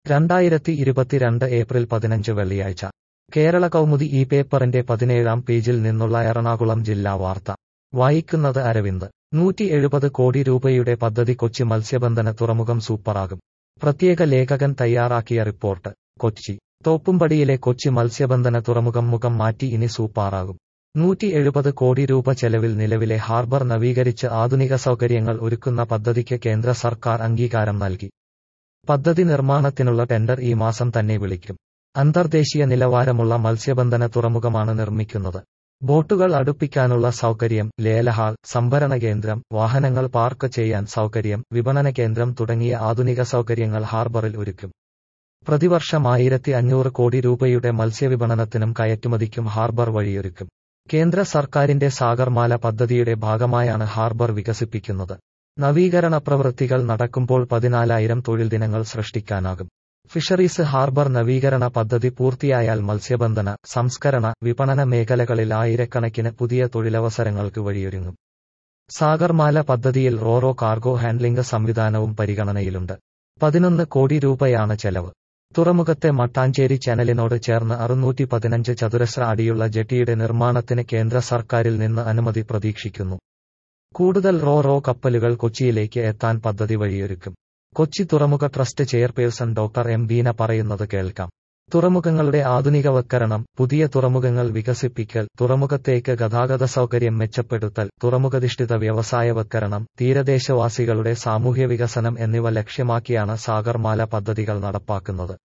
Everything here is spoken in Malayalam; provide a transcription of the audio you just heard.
രണ്ടായിരത്തി ഇരുപത്തിരണ്ട് ഏപ്രിൽ പതിനഞ്ച് വെള്ളിയാഴ്ച കേരള കൗമുദി ഈ പേപ്പറിന്റെ പതിനേഴാം പേജിൽ നിന്നുള്ള എറണാകുളം ജില്ലാ വാർത്ത വായിക്കുന്നത് അരവിന്ദ് നൂറ്റി എഴുപത് കോടി രൂപയുടെ പദ്ധതി കൊച്ചി മത്സ്യബന്ധന തുറമുഖം സൂപ്പറാകും പ്രത്യേക ലേഖകൻ തയ്യാറാക്കിയ റിപ്പോർട്ട് കൊച്ചി തോപ്പുംപടിയിലെ കൊച്ചി മത്സ്യബന്ധന തുറമുഖം മുഖം മാറ്റി ഇനി സൂപ്പാറാകും നൂറ്റി എഴുപത് കോടി രൂപ ചെലവിൽ നിലവിലെ ഹാർബർ നവീകരിച്ച് ആധുനിക സൗകര്യങ്ങൾ ഒരുക്കുന്ന പദ്ധതിക്ക് കേന്ദ്ര സർക്കാർ അംഗീകാരം നൽകി പദ്ധതി നിർമ്മാണത്തിനുള്ള ടെൻഡർ ഈ മാസം തന്നെ വിളിക്കും അന്തർദേശീയ നിലവാരമുള്ള മത്സ്യബന്ധന തുറമുഖമാണ് നിർമ്മിക്കുന്നത് ബോട്ടുകൾ അടുപ്പിക്കാനുള്ള സൗകര്യം ലേലഹാൾ സംഭരണ കേന്ദ്രം വാഹനങ്ങൾ പാർക്ക് ചെയ്യാൻ സൗകര്യം വിപണന കേന്ദ്രം തുടങ്ങിയ ആധുനിക സൗകര്യങ്ങൾ ഹാർബറിൽ ഒരുക്കും പ്രതിവർഷം ആയിരത്തി അഞ്ഞൂറ് കോടി രൂപയുടെ മത്സ്യവിപണനത്തിനും കയറ്റുമതിക്കും ഹാർബർ വഴിയൊരുക്കും കേന്ദ്ര സർക്കാരിന്റെ സാഗർമാല പദ്ധതിയുടെ ഭാഗമായാണ് ഹാർബർ വികസിപ്പിക്കുന്നത് നവീകരണ പ്രവൃത്തികൾ നടക്കുമ്പോൾ പതിനാലായിരം തൊഴിൽ ദിനങ്ങൾ സൃഷ്ടിക്കാനാകും ഫിഷറീസ് ഹാർബർ നവീകരണ പദ്ധതി പൂർത്തിയായാൽ മത്സ്യബന്ധന സംസ്കരണ വിപണന മേഖലകളിൽ ആയിരക്കണക്കിന് പുതിയ തൊഴിലവസരങ്ങൾക്ക് വഴിയൊരുങ്ങും സാഗർമാല പദ്ധതിയിൽ റോറോ കാർഗോ ഹാൻഡ്ലിംഗ് സംവിധാനവും പരിഗണനയിലുണ്ട് പതിനൊന്ന് കോടി രൂപയാണ് ചെലവ് തുറമുഖത്തെ മട്ടാഞ്ചേരി ചാനലിനോട് ചേർന്ന് അറുന്നൂറ്റി പതിനഞ്ച് ചതുരശ്ര അടിയുള്ള ജെട്ടിയുടെ നിർമ്മാണത്തിന് കേന്ദ്ര സർക്കാരിൽ നിന്ന് അനുമതി പ്രതീക്ഷിക്കുന്നു കൂടുതൽ റോ റോ കപ്പലുകൾ കൊച്ചിയിലേക്ക് എത്താൻ പദ്ധതി വഴിയൊരുക്കും കൊച്ചി തുറമുഖ trust chairperson doctor M Beena പറയുന്നത് കേൾക്കാം തുറമുഖങ്ങളുടെ ആധുനികവൽക്കരണം പുതിയ തുറമുഖങ്ങൾ വികസിപ്പിക്കൽ തുറമുഖത്തേക്ക് ഗതാഗത സൗകര്യം മെച്ചപ്പെടുത്തൽ തുറമുഖധിഷ്ഠിത വ്യവസായവൽക്കരണം തീരദേശവാസികളുടെ സാമൂഹ്യ വികസനം എന്നിവ ലക്ഷ്യമാക്കിയാണ് സാഗർമാല പദ്ധതികൾ നടപ്പാക്കുന്നത്